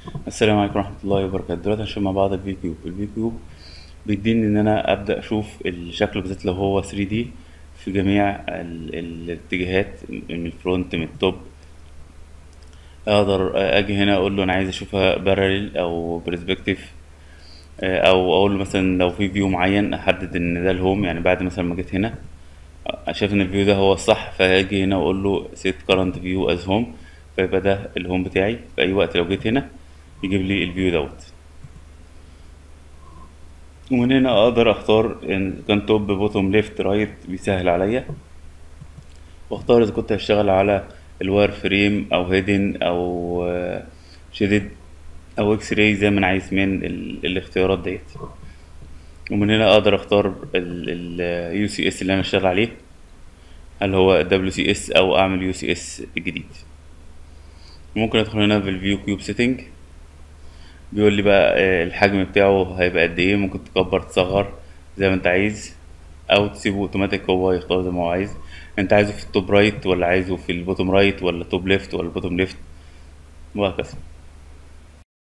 السلام عليكم ورحمة الله وبركاته دلوقتي هنشوف مع بعض الفي كيوب الفي كيوب بيديني ان انا ابدا اشوف الشكل بالذات لو هو 3 دي في جميع ال- الاتجاهات من الفرونت من التوب اقدر اجي هنا اقول له انا عايز اشوفها باراليل او برسبكتيف او اقول له مثلا لو في فيو معين احدد ان ده الهوم يعني بعد مثلا ما جيت هنا شايف ان الفيو ده هو الصح فهاجي هنا واقول له set current view as home فيبقى ده الهوم بتاعي في اي وقت لو جيت هنا يجيب لي الفيو دوت ومن هنا اقدر اختار ان كان توب بوتوم ليفت رايت بيسهل عليا واختار اذا كنت هشتغل على الواير فريم او هيدن او شديد او اكس راي زي ما انا عايز من ال- الاختيارات ديت ومن هنا اقدر اختار اليو سي اس اللي انا اشتغل عليه هل هو دبليو سي اس او اعمل يو سي اس جديد ممكن ادخل هنا في الفيو كيوب سيتنج بيقول لي بقى آه، الحجم بتاعه هيبقى قد ايه ممكن تكبر تصغر زي ما انت عايز او تسيبه اوتوماتيك هو يختار زي ما هو عايز انت عايزه في التوب رايت ولا عايزه في البوتوم رايت ولا توب ليفت ولا البوتوم ليفت وهكذا